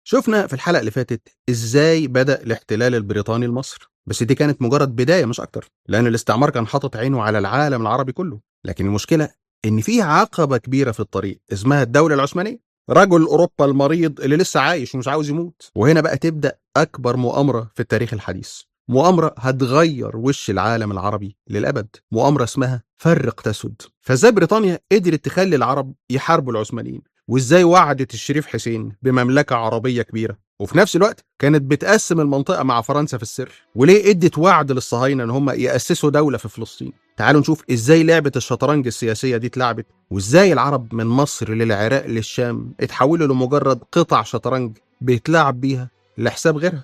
شفنا في الحلقة اللي فاتت إزاي بدأ الاحتلال البريطاني لمصر بس دي كانت مجرد بداية مش أكتر لأن الاستعمار كان حاطط عينه على العالم العربي كله لكن المشكلة إن في عقبة كبيرة في الطريق اسمها الدولة العثمانية رجل أوروبا المريض اللي لسه عايش ومش عاوز يموت وهنا بقى تبدأ أكبر مؤامرة في التاريخ الحديث مؤامرة هتغير وش العالم العربي للأبد مؤامرة اسمها فرق تسد فازاي بريطانيا قدرت تخلي العرب يحاربوا العثمانيين وازاي وعدت الشريف حسين بمملكة عربية كبيرة وفي نفس الوقت كانت بتقسم المنطقة مع فرنسا في السر وليه ادت وعد للصهاينة ان هم يأسسوا دولة في فلسطين تعالوا نشوف ازاي لعبة الشطرنج السياسية دي اتلعبت وازاي العرب من مصر للعراق للشام اتحولوا لمجرد قطع شطرنج بيتلعب بيها لحساب غيرها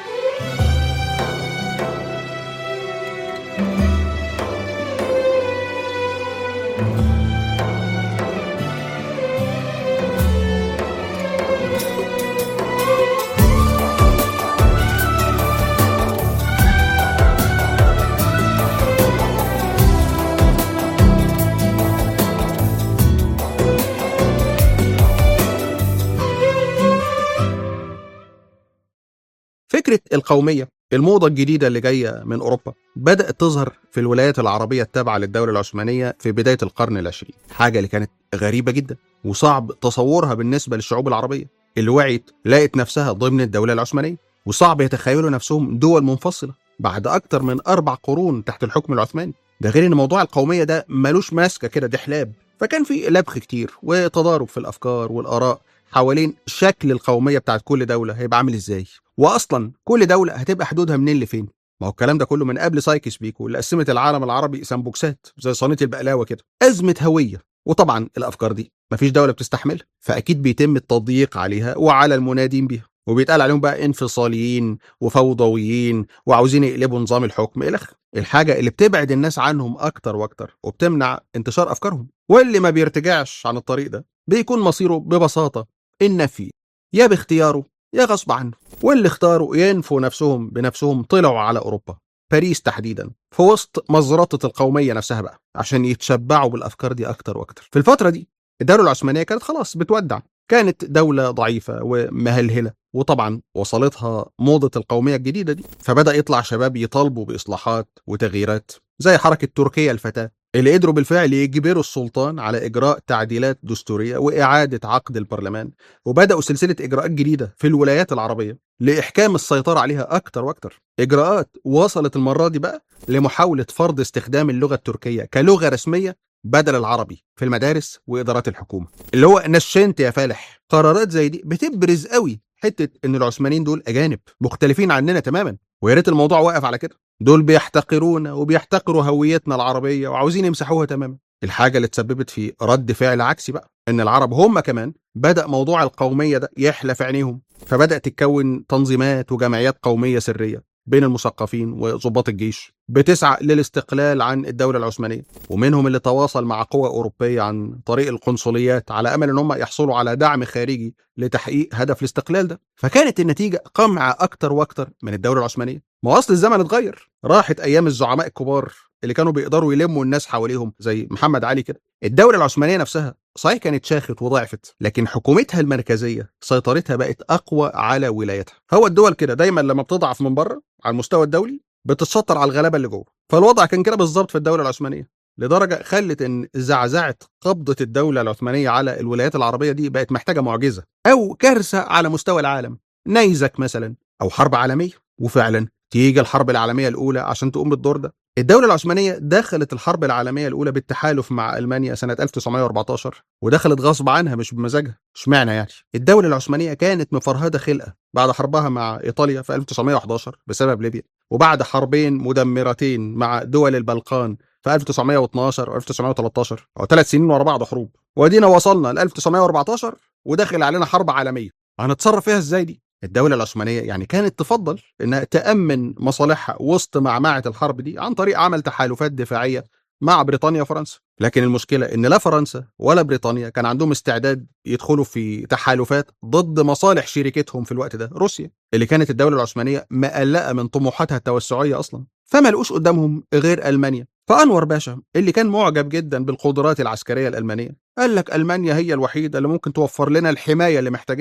فكرة القومية الموضة الجديدة اللي جاية من أوروبا بدأت تظهر في الولايات العربية التابعة للدولة العثمانية في بداية القرن العشرين حاجة اللي كانت غريبة جدا وصعب تصورها بالنسبة للشعوب العربية اللي وعيت لقت نفسها ضمن الدولة العثمانية وصعب يتخيلوا نفسهم دول منفصلة بعد أكتر من أربع قرون تحت الحكم العثماني ده غير إن موضوع القومية ده ملوش ماسكة كده دي حلاب فكان في لبخ كتير وتضارب في الأفكار والآراء حوالين شكل القومية بتاعت كل دولة هيبقى عامل إزاي واصلا كل دوله هتبقى حدودها منين لفين ما هو الكلام ده كله من قبل سايكس بيكو اللي قسمت العالم العربي سمبوكسات زي صينيه البقلاوه كده ازمه هويه وطبعا الافكار دي مفيش دوله بتستحملها فاكيد بيتم التضييق عليها وعلى المنادين بيها وبيتقال عليهم بقى انفصاليين وفوضويين وعاوزين يقلبوا نظام الحكم الخ الحاجه اللي بتبعد الناس عنهم اكتر واكتر وبتمنع انتشار افكارهم واللي ما بيرتجعش عن الطريق ده بيكون مصيره ببساطه النفي يا باختياره يا غصب عنه واللي اختاروا ينفوا نفسهم بنفسهم طلعوا على اوروبا باريس تحديدا في وسط مزرطة القومية نفسها بقى عشان يتشبعوا بالأفكار دي أكتر وأكتر في الفترة دي الدولة العثمانية كانت خلاص بتودع كانت دولة ضعيفة ومهلهلة وطبعا وصلتها موضة القومية الجديدة دي فبدأ يطلع شباب يطالبوا بإصلاحات وتغييرات زي حركة تركيا الفتاة اللي قدروا بالفعل يجبروا السلطان على إجراء تعديلات دستورية وإعادة عقد البرلمان وبدأوا سلسلة إجراءات جديدة في الولايات العربية لإحكام السيطرة عليها أكتر وأكتر إجراءات وصلت المرة دي بقى لمحاولة فرض استخدام اللغة التركية كلغة رسمية بدل العربي في المدارس وإدارات الحكومة اللي هو نشنت يا فالح قرارات زي دي بتبرز قوي حتة إن العثمانيين دول أجانب مختلفين عننا تماما ويا ريت الموضوع واقف على كده دول بيحتقرونا وبيحتقروا هويتنا العربية وعاوزين يمسحوها تماما الحاجة اللي تسببت في رد فعل عكسي بقى إن العرب هم كمان بدأ موضوع القومية ده يحلى في عينيهم فبدأت تتكون تنظيمات وجمعيات قومية سرية بين المثقفين وضباط الجيش بتسعى للاستقلال عن الدولة العثمانية ومنهم اللي تواصل مع قوى أوروبية عن طريق القنصليات على أمل أن هم يحصلوا على دعم خارجي لتحقيق هدف الاستقلال ده فكانت النتيجة قمع أكتر وأكتر من الدولة العثمانية ما أصل الزمن اتغير راحت أيام الزعماء الكبار اللي كانوا بيقدروا يلموا الناس حواليهم زي محمد علي كده الدولة العثمانية نفسها صحيح كانت شاخت وضعفت لكن حكومتها المركزية سيطرتها بقت أقوى على ولايتها هو الدول كده دايما لما بتضعف من بره على المستوى الدولي بتتشطر على الغلبة اللي جوه فالوضع كان كده بالظبط في الدولة العثمانية لدرجة خلت إن زعزعة قبضة الدولة العثمانية على الولايات العربية دي بقت محتاجة معجزة أو كارثة على مستوى العالم نيزك مثلا أو حرب عالمية وفعلا تيجي الحرب العالمية الأولى عشان تقوم بالدور ده الدولة العثمانية دخلت الحرب العالمية الأولى بالتحالف مع ألمانيا سنة 1914 ودخلت غصب عنها مش بمزاجها اشمعنى يعني الدولة العثمانية كانت مفرهدة خلقة بعد حربها مع إيطاليا في 1911 بسبب ليبيا وبعد حربين مدمرتين مع دول البلقان في 1912 و 1913 أو ثلاث سنين ورا بعض حروب وادينا وصلنا ل 1914 وداخل علينا حرب عالمية هنتصرف فيها ازاي دي؟ الدولة العثمانية يعني كانت تفضل انها تأمن مصالحها وسط معمعة الحرب دي عن طريق عمل تحالفات دفاعية مع بريطانيا وفرنسا لكن المشكلة ان لا فرنسا ولا بريطانيا كان عندهم استعداد يدخلوا في تحالفات ضد مصالح شركتهم في الوقت ده روسيا اللي كانت الدولة العثمانية مقلقة من طموحاتها التوسعية اصلا فما لقوش قدامهم غير ألمانيا فأنور باشا اللي كان معجب جدا بالقدرات العسكرية الألمانية قال لك ألمانيا هي الوحيدة اللي ممكن توفر لنا الحماية اللي محتاجينها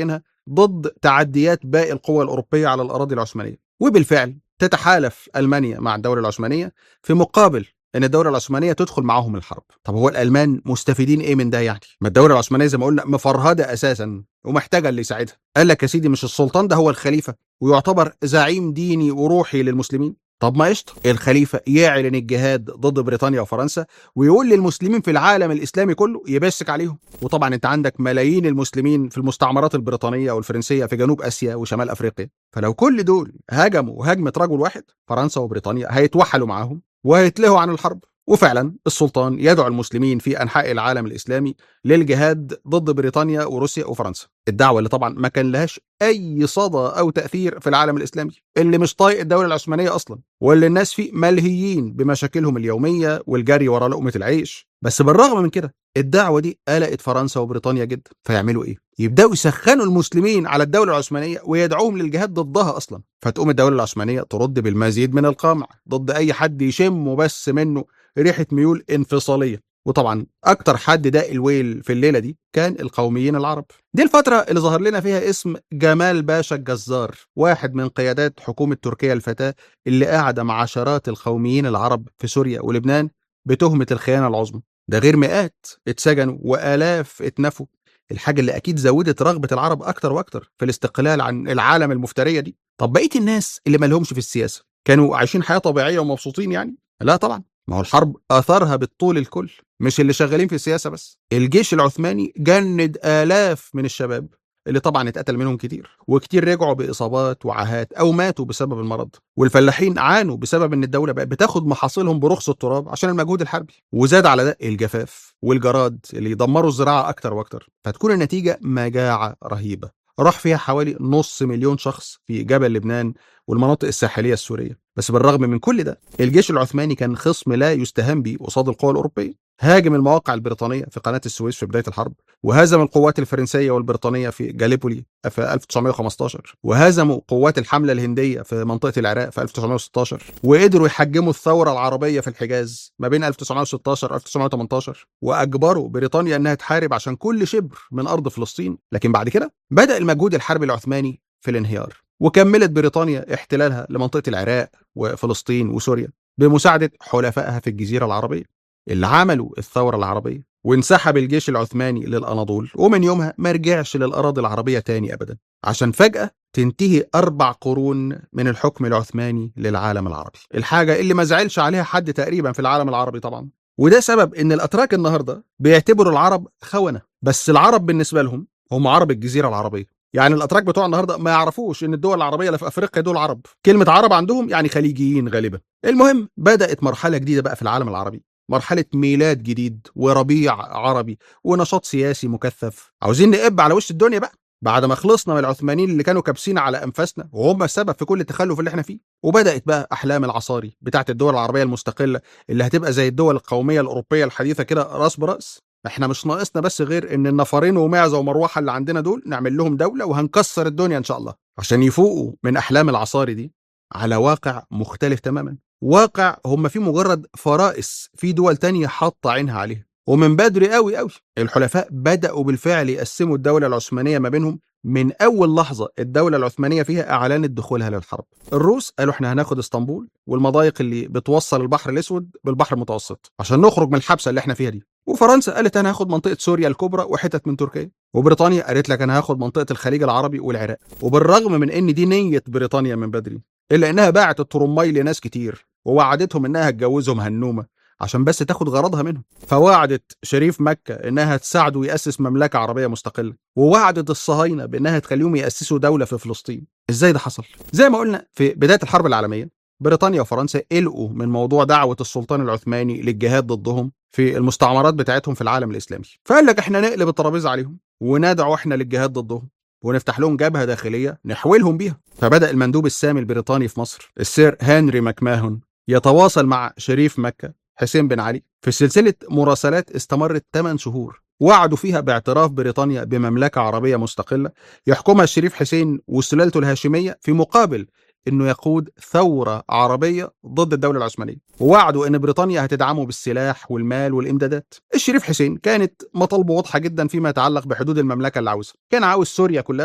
ضد تعديات باقي القوى الأوروبية على الأراضي العثمانية وبالفعل تتحالف ألمانيا مع الدولة العثمانية في مقابل ان الدوله العثمانيه تدخل معاهم الحرب طب هو الالمان مستفيدين ايه من ده يعني ما الدوله العثمانيه زي ما قلنا مفرهده اساسا ومحتاجه اللي يساعدها قال لك يا سيدي مش السلطان ده هو الخليفه ويعتبر زعيم ديني وروحي للمسلمين طب ما قشطه الخليفه يعلن الجهاد ضد بريطانيا وفرنسا ويقول للمسلمين في العالم الاسلامي كله يبسك عليهم وطبعا انت عندك ملايين المسلمين في المستعمرات البريطانيه والفرنسيه في جنوب اسيا وشمال افريقيا فلو كل دول هجموا هجمه رجل واحد فرنسا وبريطانيا هيتوحلوا معاهم وهيتلهوا عن الحرب وفعلا السلطان يدعو المسلمين في انحاء العالم الاسلامي للجهاد ضد بريطانيا وروسيا وفرنسا الدعوه اللي طبعا ما كان لهاش اي صدى او تاثير في العالم الاسلامي اللي مش طايق الدوله العثمانيه اصلا واللي الناس فيه ملهيين بمشاكلهم اليوميه والجري ورا لقمه العيش بس بالرغم من كده الدعوه دي قلقت فرنسا وبريطانيا جدا فيعملوا ايه يبداوا يسخنوا المسلمين على الدوله العثمانيه ويدعوهم للجهاد ضدها اصلا فتقوم الدوله العثمانيه ترد بالمزيد من القمع ضد اي حد يشم بس منه ريحه ميول انفصاليه وطبعا اكتر حد داق الويل في الليله دي كان القوميين العرب دي الفتره اللي ظهر لنا فيها اسم جمال باشا الجزار واحد من قيادات حكومه تركيا الفتاه اللي قاعده مع عشرات القوميين العرب في سوريا ولبنان بتهمه الخيانه العظمى ده غير مئات اتسجنوا والاف اتنفوا الحاجه اللي اكيد زودت رغبه العرب اكتر واكتر في الاستقلال عن العالم المفتريه دي طب بقيه الناس اللي ما لهمش في السياسه كانوا عايشين حياه طبيعيه ومبسوطين يعني لا طبعا ما هو الحرب اثرها بالطول الكل مش اللي شغالين في السياسه بس الجيش العثماني جند الاف من الشباب اللي طبعا اتقتل منهم كتير وكتير رجعوا باصابات وعاهات او ماتوا بسبب المرض والفلاحين عانوا بسبب ان الدوله بقت بتاخد محاصيلهم برخص التراب عشان المجهود الحربي وزاد على ده الجفاف والجراد اللي يدمروا الزراعه اكتر واكتر فتكون النتيجه مجاعه رهيبه راح فيها حوالي نص مليون شخص في جبل لبنان والمناطق الساحليه السوريه بس بالرغم من كل ده الجيش العثماني كان خصم لا يستهان به قصاد القوى الاوروبيه هاجم المواقع البريطانيه في قناه السويس في بدايه الحرب وهزم القوات الفرنسيه والبريطانيه في جاليبولي في 1915 وهزموا قوات الحمله الهنديه في منطقه العراق في 1916 وقدروا يحجموا الثوره العربيه في الحجاز ما بين 1916 و 1918 واجبروا بريطانيا انها تحارب عشان كل شبر من ارض فلسطين لكن بعد كده بدا المجهود الحربي العثماني في الانهيار وكملت بريطانيا احتلالها لمنطقه العراق وفلسطين وسوريا بمساعده حلفائها في الجزيره العربيه اللي عملوا الثوره العربيه وانسحب الجيش العثماني للأناضول ومن يومها ما رجعش للأراضي العربية تاني أبدا عشان فجأة تنتهي أربع قرون من الحكم العثماني للعالم العربي الحاجة اللي ما زعلش عليها حد تقريبا في العالم العربي طبعا وده سبب ان الاتراك النهارده بيعتبروا العرب خونه بس العرب بالنسبه لهم هم عرب الجزيره العربيه يعني الاتراك بتوع النهارده ما يعرفوش ان الدول العربيه اللي في افريقيا دول عرب كلمه عرب عندهم يعني خليجيين غالبا المهم بدات مرحله جديده بقى في العالم العربي مرحلة ميلاد جديد وربيع عربي ونشاط سياسي مكثف عاوزين نقب على وش الدنيا بقى بعد ما خلصنا من العثمانيين اللي كانوا كابسين على انفاسنا وهم السبب في كل التخلف اللي احنا فيه وبدات بقى احلام العصاري بتاعت الدول العربيه المستقله اللي هتبقى زي الدول القوميه الاوروبيه الحديثه كده راس براس احنا مش ناقصنا بس غير ان النفرين ومعزه ومروحه اللي عندنا دول نعمل لهم دوله وهنكسر الدنيا ان شاء الله عشان يفوقوا من احلام العصاري دي على واقع مختلف تماما واقع هم فيه مجرد فرائس في دول تانية حاطة عينها عليها ومن بدري قوي قوي الحلفاء بدأوا بالفعل يقسموا الدولة العثمانية ما بينهم من أول لحظة الدولة العثمانية فيها أعلنت دخولها للحرب الروس قالوا احنا هناخد اسطنبول والمضايق اللي بتوصل البحر الأسود بالبحر المتوسط عشان نخرج من الحبسة اللي احنا فيها دي وفرنسا قالت انا هاخد منطقه سوريا الكبرى وحتت من تركيا وبريطانيا قالت لك انا هاخد منطقه الخليج العربي والعراق وبالرغم من ان دي نيه بريطانيا من بدري الا انها باعت الترمي لناس كتير ووعدتهم انها هتجوزهم هنومه عشان بس تاخد غرضها منهم فوعدت شريف مكة انها تساعده يأسس مملكة عربية مستقلة ووعدت الصهاينة بانها تخليهم يأسسوا دولة في فلسطين ازاي ده حصل زي ما قلنا في بداية الحرب العالمية بريطانيا وفرنسا قلقوا من موضوع دعوة السلطان العثماني للجهاد ضدهم في المستعمرات بتاعتهم في العالم الإسلامي فقال لك احنا نقلب الترابيزة عليهم وندعو احنا للجهاد ضدهم ونفتح لهم جبهة داخلية نحولهم بيها فبدأ المندوب السامي البريطاني في مصر السير هنري ماكماهون يتواصل مع شريف مكة حسين بن علي في سلسلة مراسلات استمرت 8 شهور وعدوا فيها باعتراف بريطانيا بمملكة عربية مستقلة يحكمها الشريف حسين وسلالته الهاشمية في مقابل انه يقود ثورة عربية ضد الدولة العثمانية ووعدوا ان بريطانيا هتدعمه بالسلاح والمال والامدادات الشريف حسين كانت مطالبه واضحة جدا فيما يتعلق بحدود المملكة اللي عاوزها كان عاوز سوريا كلها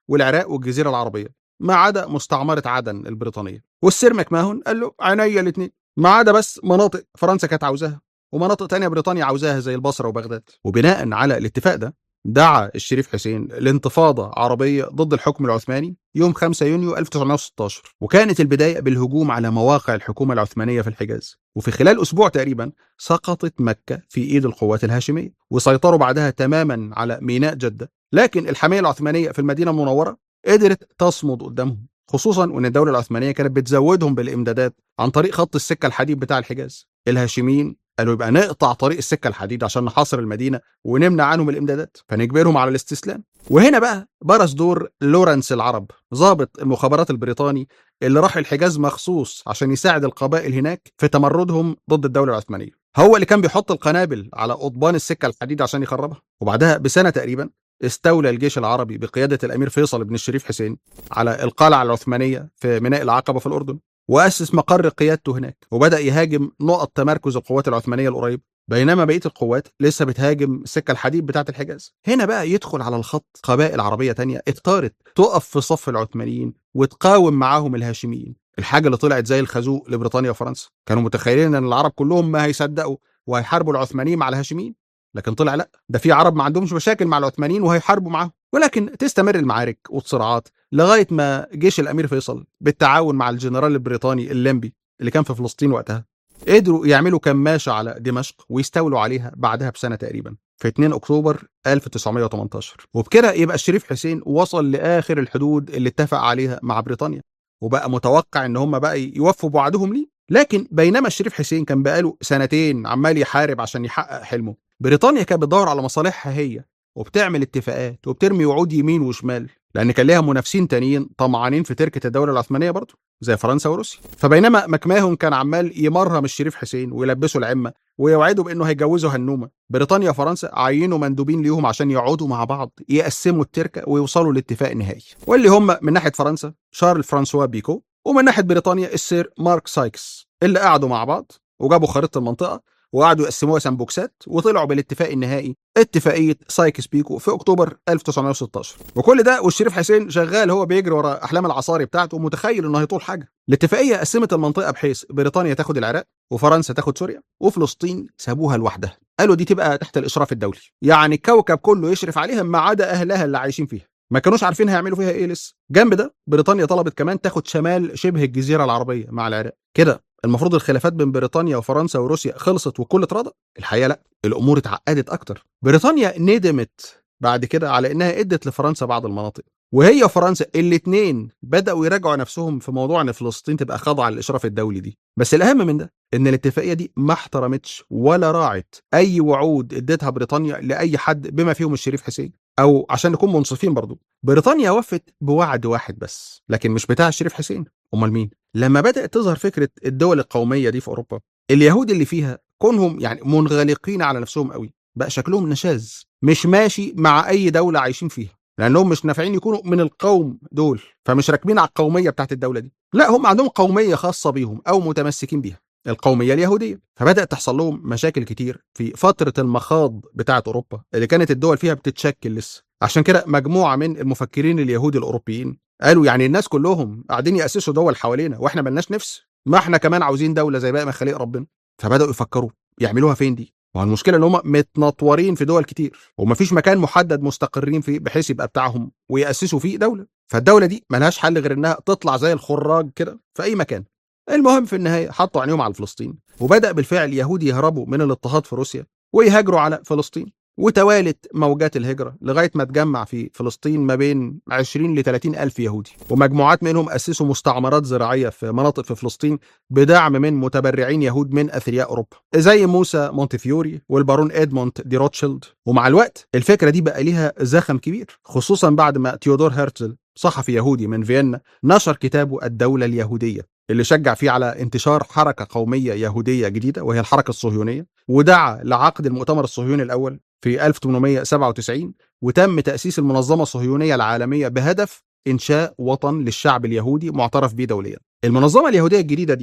والعراق والجزيره العربيه ما عدا مستعمره عدن البريطانيه والسير ماكماهون قال له عينيا الاثنين ما عدا بس مناطق فرنسا كانت عاوزاها ومناطق تانية بريطانيا عاوزاها زي البصره وبغداد وبناء على الاتفاق ده دعا الشريف حسين لانتفاضة عربية ضد الحكم العثماني يوم 5 يونيو 1916 وكانت البداية بالهجوم على مواقع الحكومة العثمانية في الحجاز وفي خلال أسبوع تقريبا سقطت مكة في إيد القوات الهاشمية وسيطروا بعدها تماما على ميناء جدة لكن الحماية العثمانية في المدينة المنورة قدرت تصمد قدامهم خصوصا وان الدوله العثمانيه كانت بتزودهم بالامدادات عن طريق خط السكه الحديد بتاع الحجاز الهاشميين قالوا يبقى نقطع طريق السكه الحديد عشان نحاصر المدينه ونمنع عنهم الامدادات فنجبرهم على الاستسلام وهنا بقى برز دور لورنس العرب ضابط المخابرات البريطاني اللي راح الحجاز مخصوص عشان يساعد القبائل هناك في تمردهم ضد الدوله العثمانيه هو اللي كان بيحط القنابل على قضبان السكه الحديد عشان يخربها وبعدها بسنه تقريبا استولى الجيش العربي بقيادة الأمير فيصل بن الشريف حسين على القلعة العثمانية في ميناء العقبة في الأردن وأسس مقر قيادته هناك وبدأ يهاجم نقط تمركز القوات العثمانية القريبة بينما بقية القوات لسه بتهاجم السكة الحديد بتاعة الحجاز هنا بقى يدخل على الخط قبائل عربية تانية اختارت تقف في صف العثمانيين وتقاوم معاهم الهاشميين الحاجة اللي طلعت زي الخازوق لبريطانيا وفرنسا كانوا متخيلين ان العرب كلهم ما هيصدقوا وهيحاربوا العثمانيين مع الهاشميين لكن طلع لا ده في عرب ما عندهمش مشاكل مع العثمانيين وهيحاربوا معاهم ولكن تستمر المعارك والصراعات لغايه ما جيش الامير فيصل بالتعاون مع الجنرال البريطاني الليمبي اللي كان في فلسطين وقتها قدروا يعملوا كماشه على دمشق ويستولوا عليها بعدها بسنه تقريبا في 2 اكتوبر 1918 وبكده يبقى الشريف حسين وصل لاخر الحدود اللي اتفق عليها مع بريطانيا وبقى متوقع ان هم بقى يوفوا بوعدهم ليه لكن بينما الشريف حسين كان بقاله سنتين عمال يحارب عشان يحقق حلمه بريطانيا كانت بتدور على مصالحها هي وبتعمل اتفاقات وبترمي وعود يمين وشمال لان كان ليها منافسين تانيين طمعانين في تركه الدوله العثمانيه برضه زي فرنسا وروسيا فبينما مكماهون كان عمال يمرهم الشريف حسين ويلبسوا العمه ويوعدوا بانه هيجوزوا هنومه بريطانيا وفرنسا عينوا مندوبين ليهم عشان يقعدوا مع بعض يقسموا التركه ويوصلوا لاتفاق نهائي واللي هم من ناحيه فرنسا شارل فرانسوا بيكو ومن ناحيه بريطانيا السير مارك سايكس اللي قعدوا مع بعض وجابوا خريطه المنطقه وقعدوا يقسموها سامبوكسات وطلعوا بالاتفاق النهائي اتفاقيه سايكس بيكو في اكتوبر 1916 وكل ده والشريف حسين شغال هو بيجري ورا احلام العصاري بتاعته ومتخيل انه هيطول حاجه الاتفاقيه قسمت المنطقه بحيث بريطانيا تاخد العراق وفرنسا تاخد سوريا وفلسطين سابوها لوحدها قالوا دي تبقى تحت الاشراف الدولي يعني الكوكب كله يشرف عليها ما عدا اهلها اللي عايشين فيها ما كانوش عارفين هيعملوا فيها ايه لسه جنب ده بريطانيا طلبت كمان تاخد شمال شبه الجزيره العربيه مع العراق كده المفروض الخلافات بين بريطانيا وفرنسا وروسيا خلصت والكل اتراضى الحقيقه لا الامور اتعقدت اكتر بريطانيا ندمت بعد كده على انها ادت لفرنسا بعض المناطق وهي وفرنسا الاثنين بداوا يراجعوا نفسهم في موضوع ان فلسطين تبقى خاضعه للاشراف الدولي دي بس الاهم من ده ان الاتفاقيه دي ما احترمتش ولا راعت اي وعود اديتها بريطانيا لاي حد بما فيهم الشريف حسين او عشان نكون منصفين برضو بريطانيا وفت بوعد واحد بس لكن مش بتاع الشريف حسين امال مين لما بدات تظهر فكره الدول القوميه دي في اوروبا اليهود اللي فيها كونهم يعني منغلقين على نفسهم قوي بقى شكلهم نشاذ مش ماشي مع اي دوله عايشين فيها لانهم مش نافعين يكونوا من القوم دول فمش راكبين على القوميه بتاعت الدوله دي لا هم عندهم قوميه خاصه بيهم او متمسكين بيها القوميه اليهوديه فبدات تحصل لهم مشاكل كتير في فتره المخاض بتاعه اوروبا اللي كانت الدول فيها بتتشكل لسه عشان كده مجموعه من المفكرين اليهود الاوروبيين قالوا يعني الناس كلهم قاعدين ياسسوا دول حوالينا واحنا ملناش نفس ما احنا كمان عاوزين دوله زي باقي مخاليق ربنا فبداوا يفكروا يعملوها فين دي والمشكله ان هم متنطورين في دول كتير ومفيش مكان محدد مستقرين فيه بحيث يبقى بتاعهم وياسسوا فيه دوله فالدوله دي ملهاش حل غير انها تطلع زي الخراج كده في اي مكان المهم في النهايه حطوا عينيهم على فلسطين وبدا بالفعل يهود يهربوا من الاضطهاد في روسيا ويهاجروا على فلسطين وتوالت موجات الهجرة لغاية ما تجمع في فلسطين ما بين 20 ل 30 ألف يهودي ومجموعات منهم أسسوا مستعمرات زراعية في مناطق في فلسطين بدعم من متبرعين يهود من أثرياء أوروبا زي موسى مونتفيوري والبارون إدموند دي روتشيلد ومع الوقت الفكرة دي بقى ليها زخم كبير خصوصا بعد ما تيودور هرتزل صحفي يهودي من فيينا نشر كتابه الدولة اليهودية اللي شجع فيه على انتشار حركة قومية يهودية جديدة وهي الحركة الصهيونية ودعا لعقد المؤتمر الصهيوني الأول في 1897 وتم تأسيس المنظمة الصهيونية العالمية بهدف إنشاء وطن للشعب اليهودي معترف به دوليا المنظمة اليهودية الجديدة دي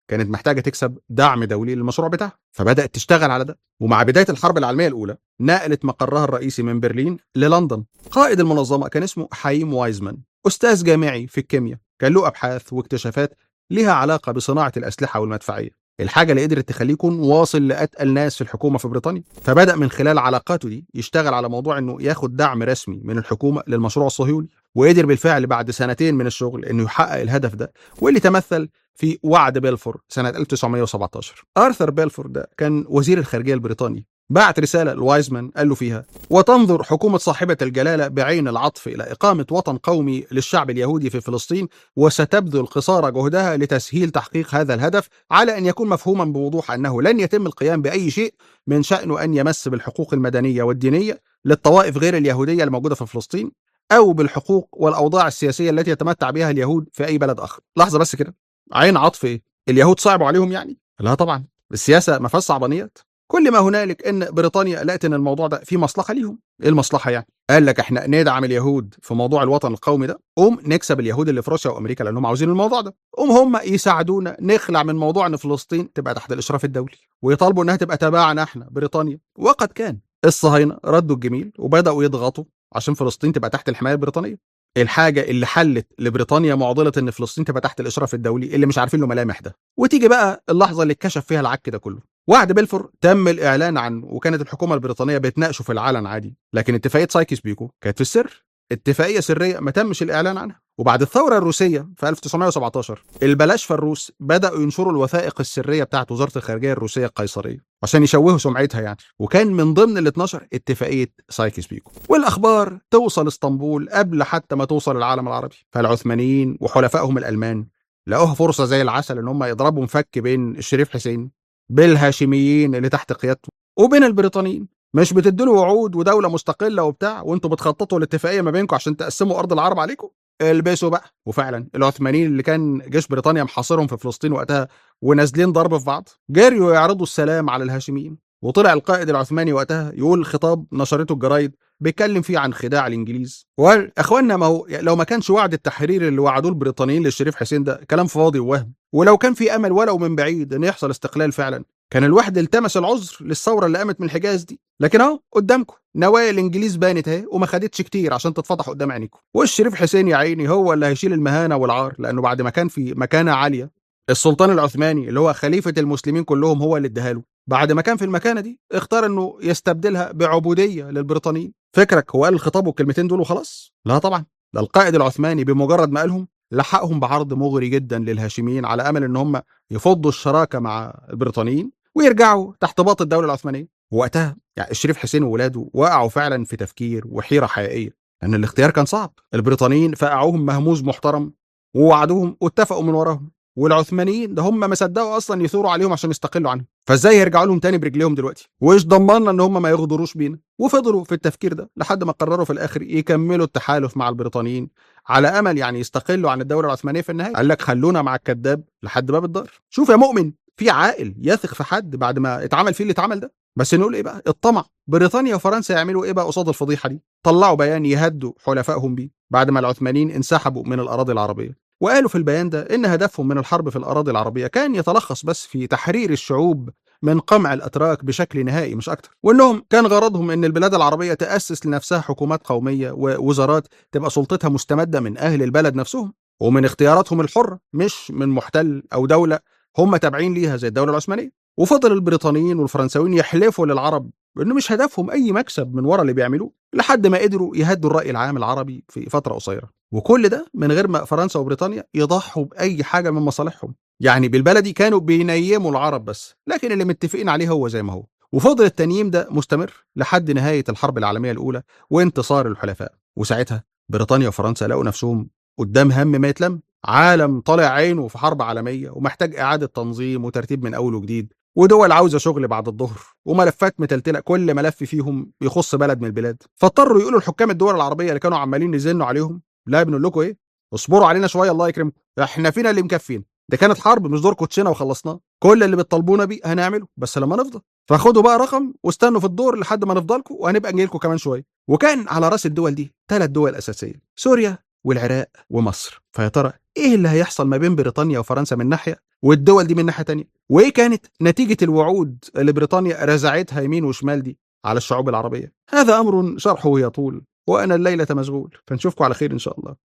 كانت محتاجه تكسب دعم دولي للمشروع بتاعها فبدات تشتغل على ده ومع بدايه الحرب العالميه الاولى نقلت مقرها الرئيسي من برلين للندن قائد المنظمه كان اسمه حايم وايزمان استاذ جامعي في الكيمياء كان له ابحاث واكتشافات ليها علاقه بصناعه الاسلحه والمدفعيه الحاجه اللي قدرت تخليه يكون واصل لاتقل ناس في الحكومه في بريطانيا فبدا من خلال علاقاته دي يشتغل على موضوع انه ياخد دعم رسمي من الحكومه للمشروع الصهيوني وقدر بالفعل بعد سنتين من الشغل انه يحقق الهدف ده واللي تمثل في وعد بيلفور سنه 1917 ارثر بيلفور ده كان وزير الخارجيه البريطاني بعت رسالة لوايزمان قال له فيها وتنظر حكومة صاحبة الجلالة بعين العطف إلى إقامة وطن قومي للشعب اليهودي في فلسطين وستبذل قصارى جهدها لتسهيل تحقيق هذا الهدف على أن يكون مفهوما بوضوح أنه لن يتم القيام بأي شيء من شأنه أن يمس بالحقوق المدنية والدينية للطوائف غير اليهودية الموجودة في فلسطين أو بالحقوق والأوضاع السياسية التي يتمتع بها اليهود في أي بلد آخر لحظة بس كده عين عطف إيه؟ اليهود صعبوا عليهم يعني؟ لا طبعا السياسة ما فيهاش صعبانيات كل ما هنالك ان بريطانيا لقت ان الموضوع ده فيه مصلحه ليهم ايه المصلحه يعني قال لك احنا ندعم اليهود في موضوع الوطن القومي ده قوم نكسب اليهود اللي في روسيا وامريكا لانهم عاوزين الموضوع ده قوم هم يساعدونا نخلع من موضوع ان فلسطين تبقى تحت الاشراف الدولي ويطالبوا انها تبقى تبعنا احنا بريطانيا وقد كان الصهاينه ردوا الجميل وبداوا يضغطوا عشان فلسطين تبقى تحت الحمايه البريطانيه الحاجه اللي حلت لبريطانيا معضله ان فلسطين تبقى تحت الاشراف الدولي اللي مش عارفين له ملامح ده وتيجي بقى اللحظه اللي اتكشف فيها العك ده كله وعد بلفور تم الاعلان عنه وكانت الحكومه البريطانيه بتناقشه في العلن عادي لكن اتفاقيه سايكس بيكو كانت في السر اتفاقيه سريه ما تمش الاعلان عنها وبعد الثوره الروسيه في 1917 البلاشفه الروس بداوا ينشروا الوثائق السريه بتاعت وزاره الخارجيه الروسيه القيصريه عشان يشوهوا سمعتها يعني وكان من ضمن ال 12 اتفاقيه سايكس بيكو والاخبار توصل اسطنبول قبل حتى ما توصل العالم العربي فالعثمانيين وحلفائهم الالمان لقوها فرصه زي العسل ان هم يضربوا مفك بين الشريف حسين بالهاشميين اللي تحت قيادته وبين البريطانيين مش بتدوا وعود ودوله مستقله وبتاع وانتوا بتخططوا الاتفاقيه ما بينكم عشان تقسموا ارض العرب عليكم البسوا بقى وفعلا العثمانيين اللي كان جيش بريطانيا محاصرهم في فلسطين وقتها ونازلين ضرب في بعض جريوا يعرضوا السلام على الهاشميين وطلع القائد العثماني وقتها يقول خطاب نشرته الجرايد بيتكلم فيه عن خداع الانجليز وقال اخوانا ما هو لو ما كانش وعد التحرير اللي وعدوه البريطانيين للشريف حسين ده كلام فاضي ووهم ولو كان في امل ولو من بعيد ان يحصل استقلال فعلا كان الواحد التمس العذر للثوره اللي قامت من الحجاز دي لكن اهو قدامكم نوايا الانجليز بانت اهي وما خدتش كتير عشان تتفضح قدام عينيكم والشريف حسين يا عيني هو اللي هيشيل المهانه والعار لانه بعد ما كان في مكانه عاليه السلطان العثماني اللي هو خليفه المسلمين كلهم هو اللي اداها له بعد ما كان في المكانه دي اختار انه يستبدلها بعبوديه للبريطانيين فكرك هو قال الخطاب والكلمتين دول وخلاص لا طبعا ده القائد العثماني بمجرد ما قالهم لحقهم بعرض مغري جدا للهاشميين على امل ان هم يفضوا الشراكه مع البريطانيين ويرجعوا تحت باط الدوله العثمانيه وقتها يعني الشريف حسين وولاده وقعوا فعلا في تفكير وحيره حقيقيه لان الاختيار كان صعب البريطانيين فقعوهم مهموز محترم ووعدوهم واتفقوا من وراهم والعثمانيين ده هم ما صدقوا اصلا يثوروا عليهم عشان يستقلوا عنهم فازاي يرجعوا لهم تاني برجليهم دلوقتي وايش ضمننا ان هم ما يغدروش بينا وفضلوا في التفكير ده لحد ما قرروا في الاخر يكملوا التحالف مع البريطانيين على امل يعني يستقلوا عن الدوله العثمانيه في النهايه قال لك خلونا مع الكذاب لحد باب الدار شوف يا مؤمن في عاقل يثق في حد بعد ما اتعمل فيه اللي اتعمل ده بس نقول ايه بقى الطمع بريطانيا وفرنسا يعملوا ايه بقى قصاد الفضيحه دي طلعوا بيان يهدوا حلفائهم بيه بعد ما العثمانيين انسحبوا من الاراضي العربيه وقالوا في البيان ده ان هدفهم من الحرب في الاراضي العربيه كان يتلخص بس في تحرير الشعوب من قمع الاتراك بشكل نهائي مش اكتر وانهم كان غرضهم ان البلاد العربيه تاسس لنفسها حكومات قوميه ووزارات تبقى سلطتها مستمده من اهل البلد نفسهم ومن اختياراتهم الحره مش من محتل او دوله هم تابعين ليها زي الدوله العثمانيه وفضل البريطانيين والفرنساويين يحلفوا للعرب انه مش هدفهم اي مكسب من ورا اللي بيعملوه لحد ما قدروا يهدوا الراي العام العربي في فتره قصيره وكل ده من غير ما فرنسا وبريطانيا يضحوا باي حاجه من مصالحهم يعني بالبلدي كانوا بينيموا العرب بس لكن اللي متفقين عليه هو زي ما هو وفضل التنييم ده مستمر لحد نهايه الحرب العالميه الاولى وانتصار الحلفاء وساعتها بريطانيا وفرنسا لقوا نفسهم قدام هم ما يتلم عالم طالع عينه في حرب عالميه ومحتاج اعاده تنظيم وترتيب من اول وجديد ودول عاوزه شغل بعد الظهر وملفات متلتله كل ملف فيهم يخص بلد من البلاد فاضطروا يقولوا لحكام الدول العربيه اللي كانوا عمالين يزنوا عليهم لا بنقول لكم ايه اصبروا علينا شويه الله يكرمكم احنا فينا اللي مكفينا ده كانت حرب مش دور كوتشينه وخلصناه كل اللي بتطالبونا بيه هنعمله بس لما نفضى فخدوا بقى رقم واستنوا في الدور لحد ما نفضلكم وهنبقى نجي لكم كمان شويه وكان على راس الدول دي ثلاث دول اساسيه سوريا والعراق ومصر فيا ترى ايه اللي هيحصل ما بين بريطانيا وفرنسا من ناحيه والدول دي من ناحيه تانية وايه كانت نتيجه الوعود اللي بريطانيا رزعتها يمين وشمال دي على الشعوب العربيه هذا امر شرحه يطول وانا الليله مشغول فنشوفكم على خير ان شاء الله